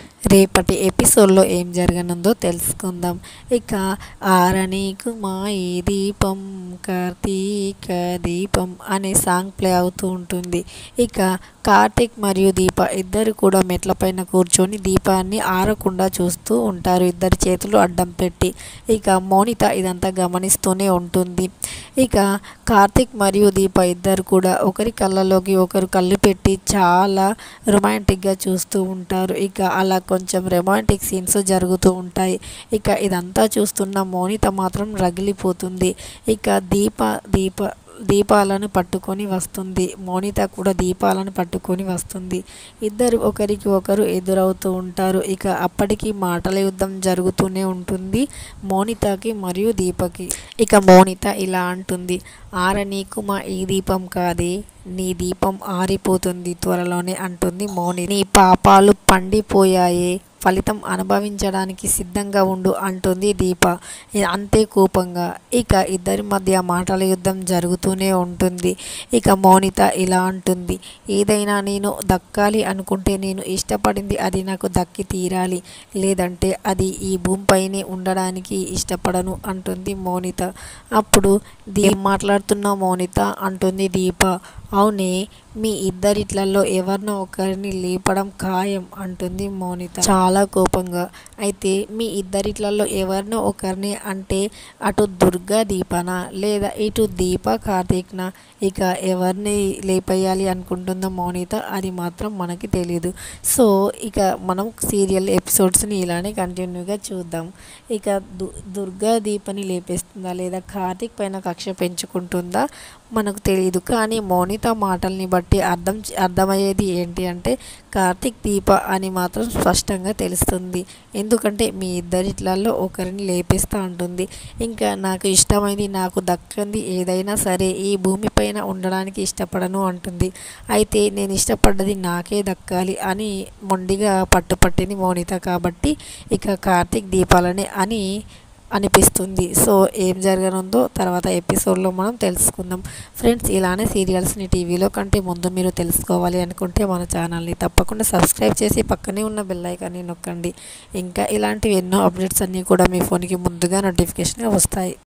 రేపటి ఎపిసోడ్లో ఏం జరగనుందో తెలుసుకుందాం ఇక ఆరనీకు మా ఈ దీపం కార్తీక దీపం అనే సాంగ్ ప్లే అవుతూ ఉంటుంది ఇక కార్తీక్ మరియు దీప ఇద్దరు కూడా మెట్లపైన కూర్చొని దీపాన్ని ఆరకుండా చూస్తూ ఉంటారు ఇద్దరి చేతులు అడ్డం పెట్టి ఇక మోనిత ఇదంతా గమనిస్తూనే ఉంటుంది ఇక కార్తీక్ మరియు దీప ఇద్దరు కూడా ఒకరి కళ్ళలోకి ఒకరు కళ్ళు పెట్టి చాలా రొమాంటిక్గా చూస్తూ ఉంటారు ఇక అలా కొంచెం రొమాంటిక్ సీన్స్ జరుగుతూ ఉంటాయి ఇక ఇదంతా చూస్తున్న మోనిత మాత్రం రగిలిపోతుంది ఇక దీప దీప దీపాలను పట్టుకొని వస్తుంది మోనిత కూడా దీపాలను పట్టుకొని వస్తుంది ఇద్దరు ఒకరికి ఒకరు ఎదురవుతూ ఉంటారు ఇక అప్పటికి మాటల యుద్ధం జరుగుతూనే ఉంటుంది మోనితకి మరియు దీపకి ఇక మోనిత ఇలా అంటుంది ఆర నీకు మా ఈ దీపం కాదే నీ దీపం ఆరిపోతుంది త్వరలోనే అంటుంది మోని నీ పాపాలు పండిపోయాయే ఫలితం అనుభవించడానికి సిద్ధంగా ఉండు అంటుంది దీప అంతే కోపంగా ఇక ఇద్దరి మధ్య మాటల యుద్ధం జరుగుతూనే ఉంటుంది ఇక మౌనిత ఇలా అంటుంది ఏదైనా నేను దక్కాలి అనుకుంటే నేను ఇష్టపడింది అది నాకు దక్కి తీరాలి లేదంటే అది ఈ భూమిపైనే ఉండడానికి ఇష్టపడను అంటుంది మౌనిత అప్పుడు దీ మాట్లాడుతున్న మౌనిత అంటుంది దీప అవునే మీ ఇద్దరిట్లలో ఎవరినో ఒకరిని లేపడం ఖాయం అంటుంది మౌనిత చాలా కోపంగా అయితే మీ ఇద్దరిట్లలో ఎవరినో ఒకరిని అంటే అటు దుర్గా దీపన లేదా ఇటు దీప కార్తీక్న ఇక ఎవరిని లేపేయాలి అనుకుంటుందో మౌనిత అది మాత్రం మనకి తెలియదు సో ఇక మనం సీరియల్ ఎపిసోడ్స్ని ఇలానే కంటిన్యూగా చూద్దాం ఇక దు దుర్గా దీపని లేపేస్తుందా లేదా కార్తీక్ పైన కక్ష పెంచుకుంటుందా మనకు తెలియదు కానీ మౌనిత మాటల్ని బట్టి అర్థం అర్థమయ్యేది ఏంటి అంటే కార్తీక్ దీప అని మాత్రం స్పష్టంగా తెలుస్తుంది ఎందుకంటే మీ ఇద్దరిట్లలో ఒకరిని లేపేస్తూ ఉంటుంది ఇంకా నాకు ఇష్టమైంది నాకు దక్కంది ఏదైనా సరే ఈ భూమిపైన ఉండడానికి ఇష్టపడను అంటుంది అయితే నేను ఇష్టపడ్డది నాకే దక్కాలి అని మొండిగా పట్టుపట్టింది మౌనిత కాబట్టి ఇక కార్తీక్ దీపాలని అని అనిపిస్తుంది సో ఏం జరగనుందో తర్వాత ఎపిసోడ్లో మనం తెలుసుకుందాం ఫ్రెండ్స్ ఇలానే సీరియల్స్ని టీవీలో కంటే ముందు మీరు తెలుసుకోవాలి అనుకుంటే మన ఛానల్ని తప్పకుండా సబ్స్క్రైబ్ చేసి పక్కనే ఉన్న బెల్ ఐకాన్ని నొక్కండి ఇంకా ఇలాంటివి ఎన్నో అప్డేట్స్ అన్నీ కూడా మీ ఫోన్కి ముందుగా నోటిఫికేషన్గా వస్తాయి